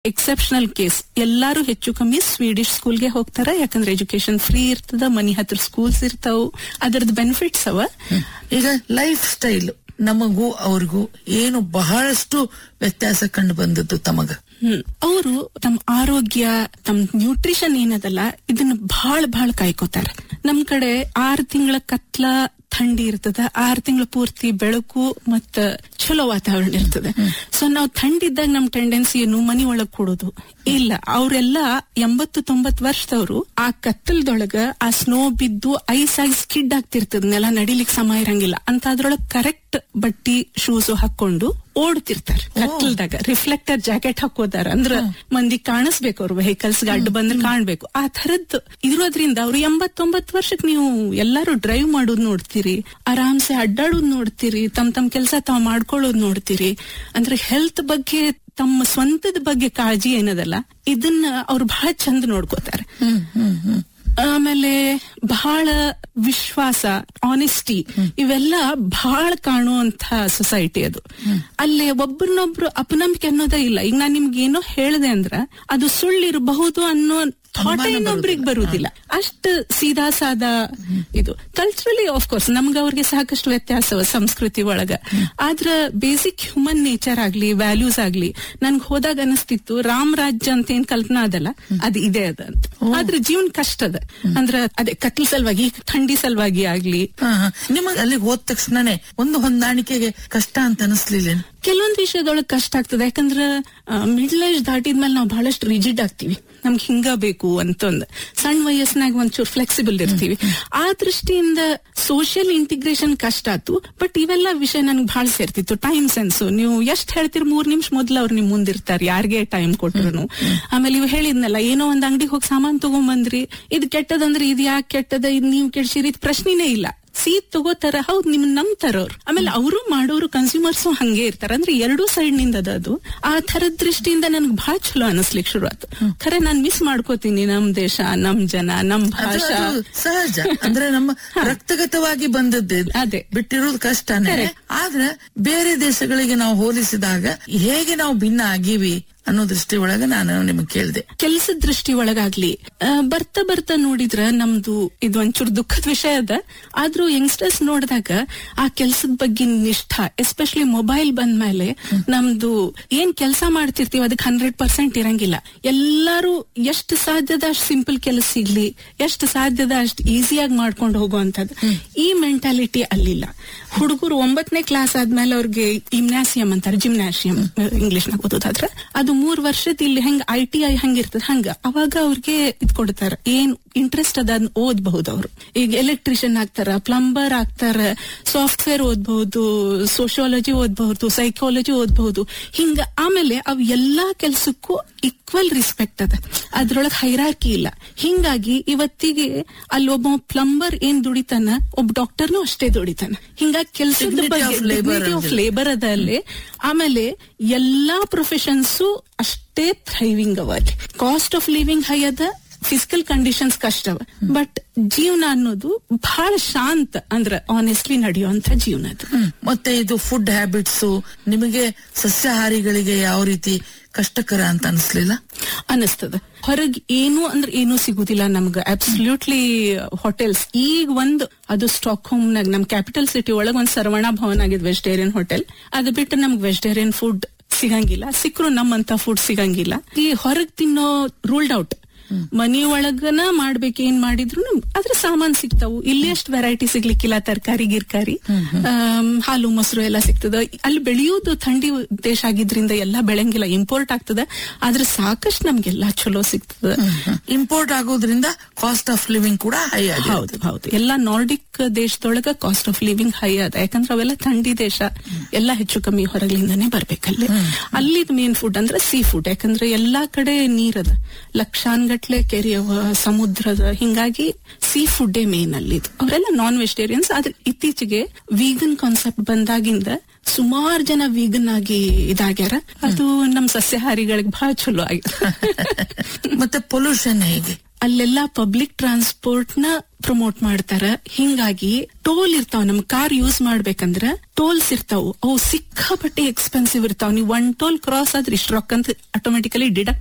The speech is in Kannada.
ಎಕ್ಸೆಪ್ಷನಲ್ ಕೇಸ್ ಎಲ್ಲಾರು ಹೆಚ್ಚು ಕಮ್ಮಿ ಸ್ವೀಡಿಶ್ ಸ್ಕೂಲ್ಗೆ ಹೋಗ್ತಾರ ಯಾಕಂದ್ರೆ ಎಜುಕೇಶನ್ ಫ್ರೀ ಇರ್ತದ ಮನಿ ಹತ್ರ ಸ್ಕೂಲ್ಸ್ ಇರ್ತಾವು ಅದರದ್ದು ಬೆನಿಫಿಟ್ಸ್ ಅವ ಈಗ ಲೈಫ್ ಸ್ಟೈಲ್ ನಮಗೂ ಅವ್ರಿಗೂ ಏನು ಬಹಳಷ್ಟು ವ್ಯತ್ಯಾಸ ಕಂಡು ಬಂದದ್ದು ತಮಗ ಹ್ಮ್ ಅವರು ತಮ್ಮ ಆರೋಗ್ಯ ತಮ್ಮ ನ್ಯೂಟ್ರಿಷನ್ ಏನದಲ್ಲ ಇದನ್ನ ಬಹಳ ಬಹಳ ಕಾಯ್ಕೋತಾರ ನಮ್ ಕಡೆ ಆರ್ ತಿಂಗಳ ಕತ್ಲ ಥಂಡಿ ಇರ್ತದ ಆರ್ ತಿಂಗಳ ಪೂರ್ತಿ ಬೆಳಕು ಮತ್ತ ಚಲೋ ವಾತಾವರಣ ಇರ್ತದೆ ಸೊ ನಾವು ಥಂಡಿದ್ದಾಗ ನಮ್ ಟೆಂಡೆನ್ಸಿ ಏನು ಮನಿ ಒಳಗ್ ಕೊಡೋದು ಇಲ್ಲ ಅವರೆಲ್ಲ ಎಂಬತ್ತು ತೊಂಬತ್ ವರ್ಷದವರು ಆ ಕತ್ತಲದೊಳಗ ಆ ಸ್ನೋ ಬಿದ್ದು ಐಸ್ ಆಗಿ ಸ್ಕಿಡ್ ಆಗ್ತಿರ್ತದ ನೆಲ ನಡಿಲಿಕ್ ಸಮಯ ಇರಂಗಿಲ್ಲ ಅಂತ ಅದ್ರೊಳಗ್ ಕರೆಕ್ಟ್ ಬಟ್ಟಿ ಶೂಸ್ ಹಾಕೊಂಡು ಓಡ್ತಿರ್ತಾರೆ ಕತ್ತಲ್ದಾಗ ರಿಫ್ಲೆಕ್ಟರ್ ಜಾಕೆಟ್ ಹಾಕೋದಾರ ಅಂದ್ರ ಮಂದಿ ಕಾಣಿಸ್ಬೇಕು ಅವ್ರ ವೆಹಿಕಲ್ಸ್ ಅಡ್ಡ ಬಂದ್ರೆ ಕಾಣ್ಬೇಕು ಆ ತರದ್ ಇರೋದ್ರಿಂದ ಅವ್ರು ಎಂಬತ್ತೊಂಬತ್ ವರ್ಷಕ್ ನೀವು ಎಲ್ಲಾರು ಡ್ರೈವ್ ಮಾಡೋದ್ ನೋಡ್ತೀರಿ ಆರಾಮ್ಸೆ ಅಡ್ಡಾಡೋದ್ ನೋಡ್ತೀರಿ ತಮ್ ತಮ್ ಕೆಲಸ ತಾವ್ ಮಾಡ್ಕೊಳ್ಳೋದ್ ನೋಡ್ತೀರಿ ಅಂದ್ರೆ ಹೆಲ್ತ್ ಬಗ್ಗೆ ತಮ್ಮ ಸ್ವಂತದ ಬಗ್ಗೆ ಕಾಳಜಿ ಏನದಲ್ಲ ಇದನ್ನ ಅವ್ರು ಬಹಳ ಚಂದ ನೋಡ್ಕೋತಾರೆ ಹ್ಮ್ ಹ್ಮ್ ಹ್ಮ್ ಆಮೇಲೆ ಬಹಳ ವಿಶ್ವಾಸ ಆನೆಸ್ಟಿ ಇವೆಲ್ಲ ಬಹಳ ಕಾಣುವಂತ ಸೊಸೈಟಿ ಅದು ಅಲ್ಲಿ ಒಬ್ಬರನ್ನೊಬ್ರು ಅಪನಂಬಿಕೆ ಅನ್ನೋದೇ ಇಲ್ಲ ಈಗ ನಾನ್ ನಿಮ್ಗೆ ಏನೋ ಹೇಳಿದೆ ಅಂದ್ರ ಅದು ಸುಳ್ಳಿರಬಹುದು ಅನ್ನೋ ಥಾಟ್ ಇನ್ನೊಬ್ರಿಗೆ ಬರುವುದಿಲ್ಲ ಅಷ್ಟು ಸೀದಾ ಸಾದಾ ಇದು ಕಲ್ಚರಲಿ ಆಫ್ ಕೋರ್ಸ್ ನಮ್ಗ ಅವ್ರಿಗೆ ಸಾಕಷ್ಟು ವ್ಯತ್ಯಾಸ ಸಂಸ್ಕೃತಿ ಒಳಗ ಆದ್ರ ಬೇಸಿಕ್ ಹ್ಯೂಮನ್ ನೇಚರ್ ಆಗ್ಲಿ ವ್ಯಾಲ್ಯೂಸ್ ಆಗ್ಲಿ ನನ್ಗೆ ಹೋದಾಗ ಅನಿಸ್ತಿತ್ತು ರಾಮ್ ರಾಜ್ಯ ಅಂತ ಏನ್ ಕಲ್ಪನಾ ಅದಲ್ಲ ಅದು ಇದೆ ಅದ ಅಂತ ಆದ್ರೆ ಜೀವನ ಕಷ್ಟ ಅದ ಅಂದ್ರ ಅದೇ ಕತ್ಲ ಸಲುವಾಗಿ ಥಂಡಿ ಸಲುವಾಗಿ ಆಗ್ಲಿ ಹಾ, ಹಾ. ನಿಮಗ್ ಅಲ್ಲಿಗೆ ಹೋದ ತಕ್ಷಣನೇ ಒಂದು ಹೊಂದಾಣಿಕೆಗೆ ಕಷ್ಟ ಅಂತ ಅನಿಸ್ಲಿಲ್ಲ ಕೆಲವೊಂದ್ ವಿಷಯದೊಳಗ್ ಕಷ್ಟ ಆಗ್ತದೆ ಯಾಕಂದ್ರ ಮಿಡ್ಲ್ ಏಜ್ ದಾಟಿದ್ಮೇಲೆ ನಾವು ಬಹಳಷ್ಟು ರಿಜಿಡ್ ಆಗ್ತೀವಿ ನಮ್ಗೆ ಹಿಂಗ ಬೇಕು ಅಂತಂದ್ ಸಣ್ಣ ವಯಸ್ಸಿನಾಗ ಒಂಚೂರು ಫ್ಲೆಕ್ಸಿಬಲ್ ಇರ್ತೀವಿ ಆ ದೃಷ್ಟಿಯಿಂದ ಸೋಷಿಯಲ್ ಇಂಟಿಗ್ರೇಷನ್ ಕಷ್ಟ ಆತು ಬಟ್ ಇವೆಲ್ಲ ವಿಷಯ ನನ್ಗೆ ಬಹಳ ಸೇರ್ತಿತ್ತು ಟೈಮ್ ಸೆನ್ಸ್ ನೀವು ಎಷ್ಟ್ ಹೇಳ್ತೀರಿ ಮೂರ್ ನಿಮಿಷ ಮೊದ್ಲು ಅವ್ರು ನಿಮ್ ಮುಂದಿರ್ತಾರೆ ಯಾರಿಗೆ ಟೈಮ್ ಕೊಟ್ರು ಆಮೇಲೆ ಇವ್ ಹೇಳಿದ್ನಲ್ಲ ಏನೋ ಒಂದ್ ಅಂಗಡಿಗೆ ಹೋಗಿ ಸಾಮಾನ್ ತಗೊಂಬಂದ್ರಿ ಇದು ಕೆಟ್ಟದಂದ್ರೆ ಇದು ಯಾಕೆ ಕೆಟ್ಟದ ಇದು ನೀವು ಕೆಡ್ಸಿರಿ ಇದು ಪ್ರಶ್ನೆನೇ ಇಲ್ಲ ಸೀಟ್ ತಗೋತಾರ ಹೌದ್ ನಿಮ್ ನಂಬ್ತಾರ ಅವ್ರು ಆಮೇಲೆ ಅವರು ಮಾಡೋರು ಕನ್ಸ್ಯೂಮರ್ಸ್ ಹಂಗೆ ಇರ್ತಾರ ಅಂದ್ರೆ ಎರಡೂ ಸೈಡ್ ನಿಂದ ಅದ ಅದು ಆ ತರದ ದೃಷ್ಟಿಯಿಂದ ನನ್ಗೆ ಬಹಳ ಚಲೋ ಅನಿಸ್ಲಿಕ್ಕೆ ಶುರು ಆಯ್ತು ಖರೆ ನಾನ್ ಮಿಸ್ ಮಾಡ್ಕೋತೀನಿ ನಮ್ ದೇಶ ನಮ್ ಜನ ನಮ್ ಅದು- ಭಾಷಾ ಅದು ಸಹಜ ಅಂದ್ರೆ ನಮ್ಮ ರಕ್ತಗತವಾಗಿ ಬಂದದ್ದೇ ಅದೇ. ಬಿಟ್ಟಿರೋದು ಕಷ್ಟನೇ ಆದ್ರೆ ಬೇರೆ ದೇಶಗಳಿಗೆ ನಾವು ಹೋಲಿಸಿದಾಗ ಹೇಗೆ ನಾವು ಭಿನ್ನ ಆಗೀವಿ ಅನ್ನೋ ದೃಷ್ಟಿ ಒಳಗೆ ನಾನು ನಿಮಗೆ ಕೇಳಿದೆ ಕೆಲಸದ ದೃಷ್ಟಿ ಒಳಗಾಗ್ಲಿ ಆ, ಬರ್ತಾ ಬರ್ತಾ ನೋಡಿದ್ರ ನಮ್ದು ಇದು ಒಂಚೂರು ದುಃಖದ ವಿಷಯ ಅದ ಆದ್ರೂ ಯಂಗ್ಸ್ಟರ್ಸ್ ನೋಡಿದಾಗ ಆ ಕೆಲ್ಸದ ಬಗ್ಗೆ ನಿಷ್ಠ ಎಸ್ಪೆಷಲಿ ಮೊಬೈಲ್ ಬಂದ್ಮೇಲೆ ನಮ್ದು ಏನ್ ಕೆಲಸ ಮಾಡ್ತಿರ್ತೀವಿ ಅದಕ್ಕೆ ಹಂಡ್ರೆಡ್ ಪರ್ಸೆಂಟ್ ಇರಂಗಿಲ್ಲ ಎಲ್ಲಾರು ಎಷ್ಟು ಸಾಧ್ಯದ ಅಷ್ಟು ಸಿಂಪಲ್ ಕೆಲಸ ಸಿಗ್ಲಿ ಎಷ್ಟು ಸಾಧ್ಯದ ಅಷ್ಟು ಈಸಿಯಾಗಿ ಮಾಡ್ಕೊಂಡು ಹೋಗುವಂತದ್ದು ಈ ಮೆಂಟಾಲಿಟಿ ಅಲ್ಲಿಲ್ಲ ಹುಡುಗರು ಒಂಬತ್ತನೇ ಕ್ಲಾಸ್ ಆದ್ಮೇಲೆ ಅವ್ರಿಗೆ ಇಮ್ನಾಸಿಯಂ ಅಂತಾರೆ ಜಿಮ್ನಾಸಿಯಂ ಇಂಗ್ಲಿಷ್ ನಾಗ ಓದೋದಾದ್ರೆ ಅದು ಮೂರ್ ವರ್ಷದ ಇಲ್ಲಿ ಹೆಂಗ್ ಐ ಟಿ ಐ ಹಂಗಿರ್ತದ ಹಂಗ ಅವಾಗ ಅವ್ರಿಗೆ ಇದ್ ಕೊಡ್ತಾರ ಏನ್ ಇಂಟ್ರೆಸ್ಟ್ ಅದ ಅದ್ನ ಓದ್ಬಹುದು ಅವ್ರು ಈಗ ಎಲೆಕ್ಟ್ರಿಷಿಯನ್ ಆಗ್ತಾರ ಪ್ಲಂಬರ್ ಆಗ್ತಾರ ಸಾಫ್ಟ್ವೇರ್ ಓದ್ಬಹುದು ಸೋಶಿಯಾಲಜಿ ಓದ್ಬಹುದು ಸೈಕಾಲಜಿ ಓದ್ಬಹುದು ಹಿಂಗ ಆಮೇಲೆ ಅವ್ ಎಲ್ಲಾ ಕೆಲ್ಸಕ್ಕೂ ಈಕ್ವಲ್ ರಿಸ್ಪೆಕ್ಟ್ ಅದ ಅದ್ರೊಳಗ್ ಹೈರಾರ್ಕಿ ಇಲ್ಲ ಹಿಂಗಾಗಿ ಇವತ್ತಿಗೆ ಅಲ್ಲಿ ಒಬ್ಬ ಪ್ಲಂಬರ್ ಏನ್ ದುಡಿತಾನ ಒಬ್ಬ ಡಾಕ್ಟರ್ನು ಅಷ್ಟೇ ದುಡಿತಾನ ಹಿಂಗಾಗಿ ಕೆಲ್ಸದ Dignity of labor ಬಗ್ಗೆ ಆಫ್ ಅಂದಿದೆ. ಲೇಬರ್ ಅದ ಅಲ್ಲಿ ಆಮೇಲೆ ಎಲ್ಲಾ ಪ್ರೊಫೆಷನ್ಸು ಅಷ್ಟೇ ಥ್ರೈವಿಂಗ್ ಅವ ಅಲ್ಲಿ ಕಾಸ್ಟ್ ಆಫ್ ಲಿವಿಂಗ್ ಹೈ ಅದ ಫಿಸಿಕಲ್ ಕಂಡೀಷನ್ಸ್ ಕಷ್ಟ ಅವ ಬಟ್ ಜೀವನ ಅನ್ನೋದು ಬಹಳ ಶಾಂತ ಅಂದ್ರ ಆನೆಸ್ಟ್ಲಿ ನಡೆಯುವಂತ ಜೀವನ ಅದು ಮತ್ತೆ ಇದು ಫುಡ್ ಹ್ಯಾಬಿಟ್ಸ್ ನಿಮಗೆ ಸಸ್ಯಾಹಾರಿಗಳಿಗೆ ಯಾವ ರೀತಿ ಕಷ್ಟಕರ ಅಂತ ಅನಿಸ್ಲಿಲ್ಲ ಅನಿಸ್ತದ ಹೊರಗ್ ಏನು ಅಂದ್ರೆ ಏನೂ ಸಿಗುದಿಲ್ಲ ನಮ್ಗ ಅಬ್ಸಲ್ಯೂಟ್ಲಿ ಹೋಟೆಲ್ಸ್ ಈಗ ಒಂದು ಅದು ಸ್ಟಾಕ್ ಹೋಮ್ ನಾಗ ನಮ್ ಕ್ಯಾಪಿಟಲ್ ಸಿಟಿ ಒಳಗ್ ಒಂದ್ ಸರ್ವಣ ಭವನ್ ಆಗಿದ್ ವೆಜಿಟೇರಿಯನ್ ಹೋಟೆಲ್ ಅದು ಬಿಟ್ಟು ನಮ್ಗ್ ವೆಜಿಟೇರಿಯನ್ ಫುಡ್ ಸಿಗಂಗಿಲ್ಲ ಸಿಕ್ಕರು ನಮ್ಮಂತ ಫುಡ್ ಸಿಗಂಗಿಲ್ಲ ಈ ಹೊರಗ್ ತಿನ್ನೋ ರೂಲ್ಡ್ ಔಟ್ ಮನಿ ಒಳಗನ ಮಾಡ್ಬೇಕು ಏನ್ ಮಾಡಿದ್ರು ಅದ್ರ ಸಾಮಾನ್ ಸಿಗ್ತಾವು ಇಲ್ಲಿ ಅಷ್ಟು ವೆರೈಟಿ ಸಿಗ್ಲಿಕ್ಕಿಲ್ಲ ತರಕಾರಿ ಗಿರ್ಕಾರಿ ಆಮ್, ಹಾಲು ಮೊಸರು ಎಲ್ಲ ಸಿಗ್ತದ ಅಲ್ಲಿ ಬೆಳೆಯೋದು ಥಂಡಿ ದೇಶ ಆಗಿದ್ರಿಂದ ಎಲ್ಲ ಬೆಳೆಯಂಗಿಲ್ಲ ಇಂಪೋರ್ಟ್ ಆಗ್ತದ ಆದ್ರೆ ಸಾಕಷ್ಟು ನಮ್ಗೆಲ್ಲಾ ಚಲೋ ಸಿಗ್ತದ ಇಂಪೋರ್ಟ್ ಆಗೋದ್ರಿಂದ ಕಾಸ್ಟ್ ಆಫ್ ಲಿವಿಂಗ್ ಕೂಡ ಹೈ ಆಗಿದೆ ಹೌದು ಹೌದು ಎಲ್ಲಾ ನಾರ್ಡಿಕ್ ದೇಶದೊಳಗ ಕಾಸ್ಟ್ ಆಫ್ ಲಿವಿಂಗ್ ಹೈ ಅದ ಯಾಕಂದ್ರೆ ಅವೆಲ್ಲ ಥಂಡಿ ದೇಶ ಎಲ್ಲ ಹೆಚ್ಚು ಕಮ್ಮಿ ಹೊರಗ್ಲಿಂದಾನೇ ಬರ್ಬೇಕಲ್ಲಿ ಅಲ್ಲಿದ್ ಮೇನ್ ಫುಡ್ ಅಂದ್ರೆ ಸೀ ಫುಡ್ ಯಾಕಂದ್ರೆ ಎಲ್ಲಾ ಕಡೆ ನೀರದ ಲಕ್ಷಾನ್ಗಟ್ಲೆ ಕೆರೆಯವ ಸಮುದ್ರದ ಹಿಂಗಾಗಿ ಸೀ ಫುಡ್ಡೇ ಮೇನ್ ಅಲ್ಲಿದು ಅವರೆಲ್ಲ ನಾನ್ ವೆಜಿಟೇರಿಯನ್ಸ್ ಆದ್ರೆ ಇತ್ತೀಚೆಗೆ ವೀಗನ್ ಕಾನ್ಸೆಪ್ಟ್ ಬಂದಾಗಿಂದ ಸುಮಾರು ಜನ ವೀಗನ್ ಆಗಿ ಇದಾಗ್ಯಾರ ಅದು ನಮ್ ಸಸ್ಯಾಹಾರಿಗಳಿಗೆ ಬಹಳ ಚಲೋ ಆಗಿದೆ ಮತ್ತೆ ಪೊಲ್ಯೂಷನ್ ಹೇಗೆ ಅಲ್ಲೆಲ್ಲಾ ಪಬ್ಲಿಕ್ ಟ್ರಾನ್ಸ್ಪೋರ್ಟ್ ನ ಪ್ರಮೋಟ್ ಮಾಡ್ತಾರ ಹಿಂಗಾಗಿ ಟೋಲ್ ಇರ್ತಾವ ನಮ್ ಕಾರ್ ಯೂಸ್ ಮಾಡ್ಬೇಕಂದ್ರ ಟೋಲ್ಸ್ ಇರ್ತಾವ ಅವು ಸಿಕ್ಕಾಪಟ್ಟೆ ಎಕ್ಸ್ಪೆನ್ಸಿವ್ ಇರ್ತಾವ ನೀವು ಒನ್ ಟೋಲ್ ಕ್ರಾಸ್ ಆದ್ರೆ ಇಷ್ಟು ರೊಕ್ಕ ಅಂತ ಆಟೋಮೆಟಿಕಲಿ ಡಿಡಕ್ಟ್